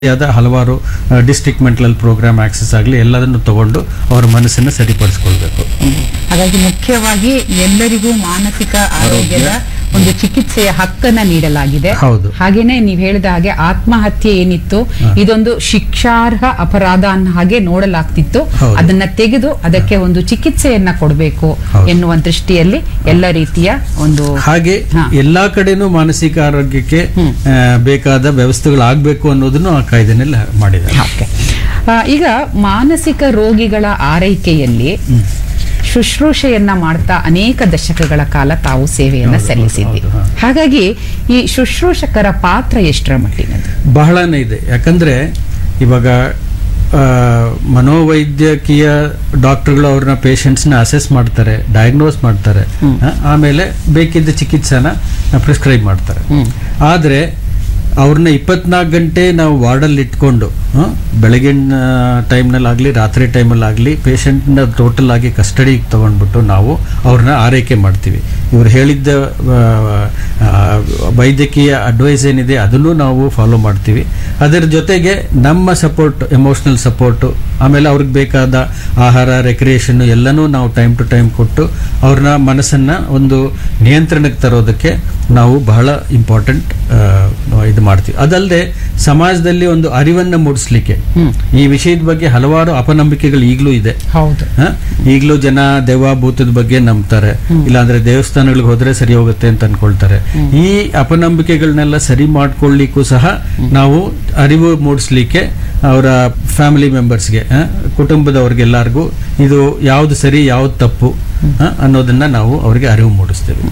ಆದ ಹಲವಾರು district mental program access ಆಗಲಿ ಎಲ್ಲದನ್ನು ತಗೊಂಡು ಅವರ ಮನಸ್ಸನ್ನು ಸರಿಪಡಿಸ್ಕೊಳ್ಬೇಕು ಹಾಗಾಗಿ ಮುಖ್ಯವಾಗಿ ಎಲ್ಲರಿಗೂ ಮಾನಸಿಕ ಆರೋಗ್ಯದ ಒಂದು ಚಿಕಿತ್ಸೆಯ ಹಕ್ಕನ್ನ ನೀಡಲಾಗಿದೆ ಹೌದು. ಹಾಗೇನೆ ನೀವು ಹೇಳಿದ ಹಾಗೆ ಆತ್ಮಹತ್ಯೆ ಏನಿತ್ತು ಇದೊಂದು ಶಿಕ್ಷಾರ್ಹ ಅಪರಾಧ ಅನ್ನೋ ಹಾಗೆ ನೋಡಲಾಗ್ತಿತ್ತು ಹೌದು. ಅದನ್ನ ತೆಗೆದು ಅದಕ್ಕೆ ಒಂದು ಚಿಕಿತ್ಸೆಯನ್ನ ಕೊಡಬೇಕು ಹೌದು. ಎನ್ನುವ ದೃಷ್ಟಿಯಲ್ಲಿ ಎಲ್ಲ ರೀತಿಯ ಒಂದು ಹಾಗೆ ಹಾ. ಎಲ್ಲಾ ಕಡೆನೂ ಮಾನಸಿಕ ಆರೋಗ್ಯಕ್ಕೆ ಹ್ಮ್. ಆ, ಬೇಕಾದ ವ್ಯವಸ್ಥೆಗಳಾಗಬೇಕು ಅನ್ನೋದನ್ನು ಆ ಕಾಯ್ದೆನಲ್ಲಿ ಮಾಡಿದ್ದಾರೆ ಓಕೆ. ಆ, ಈಗ ಮಾನಸಿಕ ರೋಗಿಗಳ ಆರೈಕೆಯಲ್ಲಿ ಶುಶ್ರೂಷೆಯನ್ನ ಮಾಡ್ತಾ ಅನೇಕ ದಶಕಗಳ ಕಾಲ ತಾವು ಸೇವೆಯನ್ನ ಹೌದು, ಸಲ್ಲಿಸಿದ್ದಿ ಹೌದು, ಹೌದು. ಹಾಗಾಗಿ ಈ ಶುಶ್ರೂಷಕರ ಪಾತ್ರ ಎಷ್ಟರ ಮಟ್ಟಿನದು ಬಹಳನೇ ಇದೆ ಯಾಕಂದ್ರೆ ಇವಾಗ ಆ, ಮನೋವೈದ್ಯಕೀಯ ಡಾಕ್ಟರ್ಗಳು ಅವ್ರನ್ನ ಪೇಷಂಟ್ಸ್ನ ಅಸೆಸ್ ಮಾಡ್ತಾರೆ ಡಯಾಗ್ನೋಸ್ ಮಾಡ್ತಾರೆ ಆ, ಆಮೇಲೆ ಬೇಕಿದ್ದ ಚಿಕಿತ್ಸೆನ ಪ್ರಿಸ್ಕ್ರೈಬ್ ಮಾಡ್ತಾರೆ ಆದರೆ ಅವ್ರನ್ನ ಇಪ್ಪತ್ನಾಲ್ಕು ಗಂಟೆ ನಾವು ವಾರ್ಡಲ್ಲಿ ಇಟ್ಕೊಂಡು ಆ, ಬೆಳಗಿನ ಟೈಮ್ನಲ್ಲಾಗಲಿ ರಾತ್ರಿ ಟೈಮಲ್ಲಾಗಲಿ ಪೇಷಂಟ್ನ ಟೋಟಲ್ ಆಗಿ ಕಸ್ಟಡಿಗೆ ತೊಗೊಂಡ್ಬಿಟ್ಟು ನಾವು ಅವ್ರನ್ನ ಆರೈಕೆ ಮಾಡ್ತೀವಿ ಇವ್ರು ಹೇಳಿದ್ದ ಆ, ಆ, ವೈದ್ಯಕೀಯ ಅಡ್ವೈಸ್ ಏನಿದೆ ಅದನ್ನು ನಾವು ಫಾಲೋ ಮಾಡ್ತೀವಿ ಅದರ ಜೊತೆಗೆ ನಮ್ಮ ಸಪೋರ್ಟ್ ಎಮೋಷನಲ್ ಸಪೋರ್ಟು ಆಮೇಲೆ ಅವ್ರಿಗೆ ಬೇಕಾದ ಆಹಾರ ರೆಕ್ರಿಯೇಷನ್ ಎಲ್ಲನೂ ನಾವು ಟೈಮ್ ಟು ಟೈಮ್ ಕೊಟ್ಟು ಅವ್ರನ್ನ ಮನಸ್ಸನ್ನು ಒಂದು ನಿಯಂತ್ರಣಕ್ಕೆ ತರೋದಕ್ಕೆ ನಾವು ಬಹಳ ಇಂಪಾರ್ಟೆಂಟ್ ಇದು ಮಾಡ್ತೀವಿ ಅದಲ್ಲದೆ ಸಮಾಜದಲ್ಲಿ ಒಂದು ಅರಿವನ್ನು ಮೂಡಿಸ್ಲಿಕ್ಕೆ ಈ ವಿಷಯದ ಬಗ್ಗೆ ಹಲವಾರು ಅಪನಂಬಿಕೆಗಳು ಈಗಲೂ ಇದೆ ಹೌದು ಹ? ಈಗಲೂ ಜನ ದೆವ್ವ ಭೂತದ ಬಗ್ಗೆ ನಂಬ್ತಾರೆ ಇಲ್ಲಾಂದ್ರೆ ದೇವಸ್ಥಾನಗಳಿಗೆ ಹೋದ್ರೆ ಸರಿ ಹೋಗುತ್ತೆ ಅಂತ ಅನ್ಕೊಳ್ತಾರೆ ಈ ಅಪನಂಬಿಕೆಗಳನ್ನೆಲ್ಲ ಸರಿ ಮಾಡ್ಕೊಳ್ಳಿಕ್ಕೂ ಸಹ ನಾವು ಅರಿವು ಮೂಡಿಸ್ಲಿಕ್ಕೆ ಅವರ ಫ್ಯಾಮಿಲಿ ಮೆಂಬರ್ಸ್ಗೆ ಕುಟುಂಬದವ್ರಿಗೆಲ್ಲರಿಗೂ ಇದು ಯಾವ್ದು ಸರಿ ಯಾವ್ದು ತಪ್ಪು ಹ? ಅನ್ನೋದನ್ನ ನಾವು ಅವರಿಗೆ ಅರಿವು ಮೂಡಿಸ್ತೇವೆ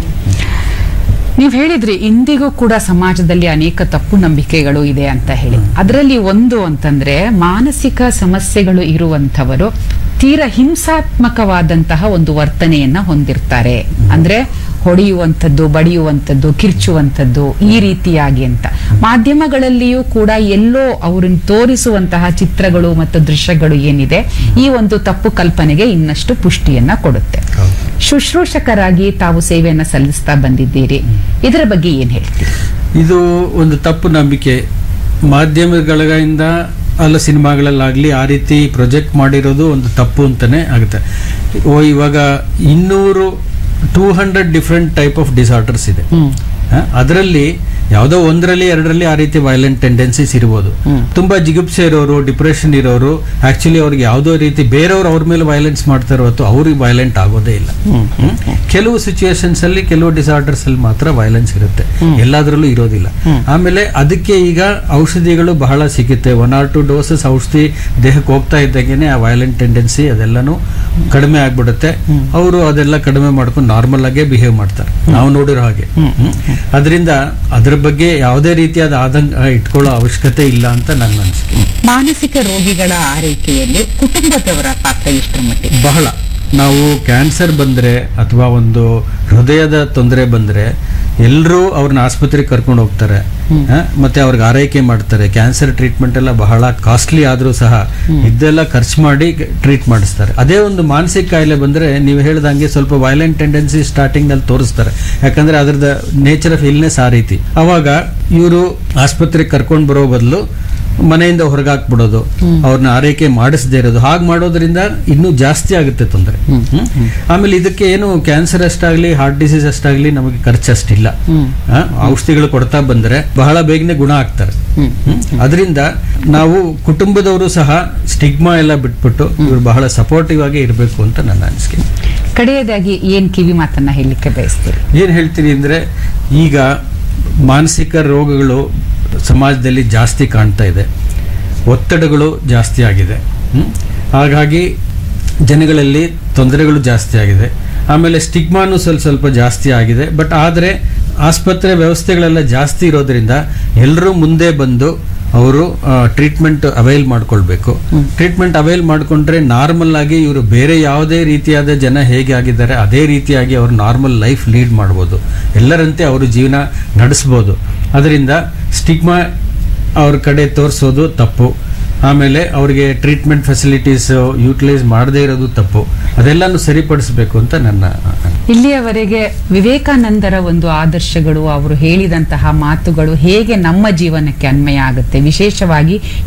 ನೀವು ಹೇಳಿದ್ರಿ ಇಂದಿಗೂ ಕೂಡ ಸಮಾಜದಲ್ಲಿ ಅನೇಕ ತಪ್ಪು ನಂಬಿಕೆಗಳು ಇದೆ ಅಂತ ಹೇಳಿ ಅದರಲ್ಲಿ ಒಂದು ಅಂತಂದ್ರೆ ಮಾನಸಿಕ ಸಮಸ್ಯೆಗಳು ಇರುವಂತವರು ತೀರ ಹಿಂಸಾತ್ಮಕವಾದಂತಹ ಒಂದು ವರ್ತನೆಯನ್ನ ಹೊಂದಿರ್ತಾರೆ ಅಂದ್ರೆ ಹೊಡೆಯುವಂಥದ್ದು ಬಡಿಯುವಂಥದ್ದು ಕಿರ್ಚುವಂಥದ್ದು ಈ ರೀತಿಯಾಗಿ ಅಂತ ಮಾಧ್ಯಮಗಳಲ್ಲಿಯೂ ಕೂಡ ಎಲ್ಲೋ ಅವ್ರನ್ನ ತೋರಿಸುವಂತಹ ಚಿತ್ರಗಳು ಮತ್ತು ದೃಶ್ಯಗಳು ಏನಿದೆ ಈ ಒಂದು ತಪ್ಪು ಕಲ್ಪನೆಗೆ ಇನ್ನಷ್ಟು ಪುಷ್ಟಿಯನ್ನ ಕೊಡುತ್ತೆ ಹೌದು. ಶುಶ್ರೂಷಕರಾಗಿ ತಾವು ಸೇವೆಯನ್ನ ಸಲ್ಲಿಸ್ತಾ ಬಂದಿದ್ದೀರಿ ಇದರ ಬಗ್ಗೆ ಏನ್ ಹೇಳ್ತೀರಿ ಇದು ಒಂದು ತಪ್ಪು ನಂಬಿಕೆ ಮಾಧ್ಯಮಗಳಿಂದ ಅಲ್ಲ ಸಿನಿಮಾಗಳಲ್ಲಾಗಲಿ ಆ ರೀತಿ ಪ್ರೊಜೆಕ್ಟ್ ಮಾಡಿರೋದು ಒಂದು ತಪ್ಪು ಅಂತಾನೆ ಆಗುತ್ತೆ ಓ ಇವಾಗ ಇನ್ನೂರು two hundred different type of disorders ಇದೆ ಅದರಲ್ಲಿ ಯಾವುದೋ ಒಂದರಲ್ಲಿ ಎರಡರಲ್ಲಿ ಆ ರೀತಿ ವೈಲೆಂಟ್ ಟೆಂಡೆನ್ಸೀಸ್ ಇರ್ಬೋದು ತುಂಬಾ ಜಿಗುಪ್ಸೆ ಇರೋರು ಡಿಪ್ರೆಷನ್ ಇರೋರು ಆಕ್ಚುಲಿ ಅವ್ರಿಗೆ ಯಾವುದೋ ರೀತಿ ಬೇರೆಯವ್ರು ಅವ್ರ ಮೇಲೆ ವೈಲೆನ್ಸ್ ಮಾಡ್ತಾ ಹೊತ್ತು ಅವ್ರಿಗೆ ವೈಲೆಂಟ್ ಆಗೋದೇ ಇಲ್ಲ ಹ್ಮ್? ಕೆಲವು ಸಿಚುಯೇಷನ್ಸ್ ಅಲ್ಲಿ ಕೆಲವು ಡಿಸಾರ್ಡರ್ಸ್ ಅಲ್ಲಿ ಮಾತ್ರ ವೈಲೆನ್ಸ್ ಇರುತ್ತೆ ಎಲ್ಲದರಲ್ಲೂ ಇರೋದಿಲ್ಲ ಆಮೇಲೆ ಅದಕ್ಕೆ ಈಗ ಔಷಧಿಗಳು ಬಹಳ ಸಿಗುತ್ತೆ ಒನ್ ಆರ್ ಟು ಡೋಸಸ್ ಔಷಧಿ ದೇಹಕ್ಕೆ ಹೋಗ್ತಾ ಇದ್ದಾಗೇನೆ ಆ ವೈಲೆಂಟ್ ಟೆಂಡೆನ್ಸಿ ಅದೆಲ್ಲನೂ ಕಡಿಮೆ ಆಗ್ಬಿಡುತ್ತೆ ಅವರು ಅದೆಲ್ಲ ಕಡಿಮೆ ಮಾಡ್ಕೊಂಡು ನಾರ್ಮಲ್ ಆಗೇ ಬಿಹೇವ್ ಮಾಡ್ತಾರೆ ನಾವು ನೋಡಿರೋ ಹಾಗೆ ಅದರಿಂದ ಅದ್ರ ಬಗ್ಗೆ ಯಾವುದೇ ರೀತಿಯಾದ ಆದಂಕ ಇಟ್ಕೊಳ್ಳೋ ಅವಶ್ಯಕತೆ ಇಲ್ಲ ಅಂತ ನನ್ನ ಅನಿಸಿಕೆ ಮಾನಸಿಕ ರೋಗಿಗಳ ಆರೈಕೆಯಲ್ಲಿ ಕುಟುಂಬದವರ ಪಾತ್ರ ಎಷ್ಟರ ಮಟ್ಟಿಗೆ ಬಹಳ ನಾವು ಕ್ಯಾನ್ಸರ್ ಬಂದ್ರೆ ಅಥವಾ ಒಂದು ಹೃದಯದ ತೊಂದರೆ ಬಂದ್ರೆ ಎಲ್ಲರೂ ಅವ್ರನ್ನ ಆಸ್ಪತ್ರೆಗೆ ಕರ್ಕೊಂಡು ಹೋಗ್ತಾರೆ ಹ? ಮತ್ತೆ ಅವ್ರಿಗೆ ಆರೈಕೆ ಮಾಡ್ತಾರೆ ಕ್ಯಾನ್ಸರ್ ಟ್ರೀಟ್ಮೆಂಟ್ ಎಲ್ಲ ಬಹಳ ಕಾಸ್ಟ್ಲಿ ಆದ್ರೂ ಸಹ ಇದೆಲ್ಲ ಖರ್ಚು ಮಾಡಿ ಟ್ರೀಟ್ ಮಾಡಿಸ್ತಾರೆ ಅದೇ ಒಂದು ಮಾನಸಿಕ ಕಾಯಿಲೆ ಬಂದ್ರೆ ನೀವು ಹೇಳ್ದಂಗೆ ಸ್ವಲ್ಪ ವೈಲೆಂಟ್ ಟೆಂಡೆನ್ಸಿ ಸ್ಟಾರ್ಟಿಂಗ್ ನಲ್ಲಿ ತೋರಿಸ್ತಾರೆ ಯಾಕಂದ್ರೆ ಅದ್ರದ್ದು ನೇಚರ್ ಆಫ್ ಇಲ್ನೆಸ್ ಆ ರೀತಿ ಅವಾಗ ಇವರು ಆಸ್ಪತ್ರೆಗೆ ಕರ್ಕೊಂಡು ಬರೋ ಬದಲು ಮನೆಯಿಂದ ಹೊರಗಾಕ್ಬಿಡೋದು ಅವ್ರನ್ನ ಆರೈಕೆ ಮಾಡಿಸದೇ ಇರೋದು ಹಾಗೆ ಮಾಡೋದ್ರಿಂದ ಇನ್ನೂ ಜಾಸ್ತಿ ಆಗುತ್ತೆ ತೊಂದರೆ ಆಮೇಲೆ ಇದಕ್ಕೆ ಏನು ಕ್ಯಾನ್ಸರ್ ಅಷ್ಟಾಗ್ಲಿ ಹಾರ್ಟ್ ಡಿಸೀಸ್ ಅಷ್ಟಾಗ್ಲಿ ನಮಗೆ ಖರ್ಚು ಅಷ್ಟಿಲ್ಲ ಆ, ಔಷಧಿಗಳು ಕೊಡ್ತಾ ಬಂದ್ರೆ ಬಹಳ ಬೇಗನೆ ಗುಣ ಆಗ್ತಾರೆ ಅದರಿಂದ ನಾವು ಕುಟುಂಬದವರು ಸಹ ಸ್ಟಿಗ್ಮಾ ಎಲ್ಲ ಬಿಟ್ಬಿಟ್ಟು ಇವರು ಬಹಳ ಸಪೋರ್ಟಿವ್ ಆಗಿ ಇರಬೇಕು ಅಂತ ನನ್ನ ಅನಿಸಿಕೆ ಕಡೆಯದಾಗಿ ಏನ್ ಕಿವಿ ಮಾತನ್ನ ಹೇಳಲಿಕ್ಕೆ ಬಯಸ್ತೀರಿ ಏನು ಹೇಳ್ತೀನಿ ಅಂದರೆ ಈಗ ಮಾನಸಿಕ ರೋಗಗಳು ಸಮಾಜದಲ್ಲಿ ಜಾಸ್ತಿ ಕಾಣ್ತಾ ಇದೆ ಒತ್ತಡಗಳು ಜಾಸ್ತಿ ಆಗಿದೆ ಹ್ಮ್? ಹಾಗಾಗಿ ಜನಗಳಲ್ಲಿ ತೊಂದರೆಗಳು ಜಾಸ್ತಿ ಆಗಿದೆ ಆಮೇಲೆ ಸ್ಟಿಗ್ಮಾನು ಸ್ವಲ್ಪ ಸ್ವಲ್ಪ ಜಾಸ್ತಿ ಆಗಿದೆ ಬಟ್ ಆದರೆ ಆಸ್ಪತ್ರೆ ವ್ಯವಸ್ಥೆಗಳೆಲ್ಲ ಜಾಸ್ತಿ ಇರೋದ್ರಿಂದ ಎಲ್ಲರೂ ಮುಂದೆ ಬಂದು ಅವರು ಟ್ರೀಟ್ಮೆಂಟ್ ಅವೈಲ್ ಮಾಡ್ಕೊಳ್ಬೇಕು ಟ್ರೀಟ್ಮೆಂಟ್ ಅವೈಲ್ ಮಾಡ್ಕೊಂಡ್ರೆ ನಾರ್ಮಲ್ ಆಗಿ ಇವರು ಬೇರೆ ಯಾವುದೇ ರೀತಿಯಾದ ಜನ ಹೇಗೆ ಆಗಿದ್ದಾರೆ ಅದೇ ರೀತಿಯಾಗಿ ಅವರು ನಾರ್ಮಲ್ ಲೈಫ್ ಲೀಡ್ ಮಾಡ್ಬೋದು ಎಲ್ಲರಂತೆ ಅವರು ಜೀವನ ನಡೆಸ್ಬೋದು ಅದರಿಂದ ಸ್ಟಿಗ್ಮಾ ಅವ್ರ ಕಡೆ ತೋರಿಸೋದು ತಪ್ಪು ಆಮೇಲೆ ಅವರಿಗೆ ಟ್ರೀಟ್ಮೆಂಟ್ ಫೆಸಿಲಿಟೀಸ್ ಯೂಟಿಲೈಸ್ ಮಾಡದೇ ಇರೋದು ತಪ್ಪು ಅದೆಲ್ಲಾನು ಸರಿಪಡಿಸಬೇಕು ಅಂತ ನನ್ನ ಇಲ್ಲಿಯವರೆಗೆ ವಿವೇಕಾನಂದರ ಒಂದು ಆದರ್ಶಗಳು ಅವರು ಹೇಳಿದಂತಹ ಮಾತುಗಳು ಹೇಗೆ ನಮ್ಮ ಜೀವನಕ್ಕೆ ಅನ್ವಯ ಆಗುತ್ತೆ ವಿಶೇಷವಾಗಿ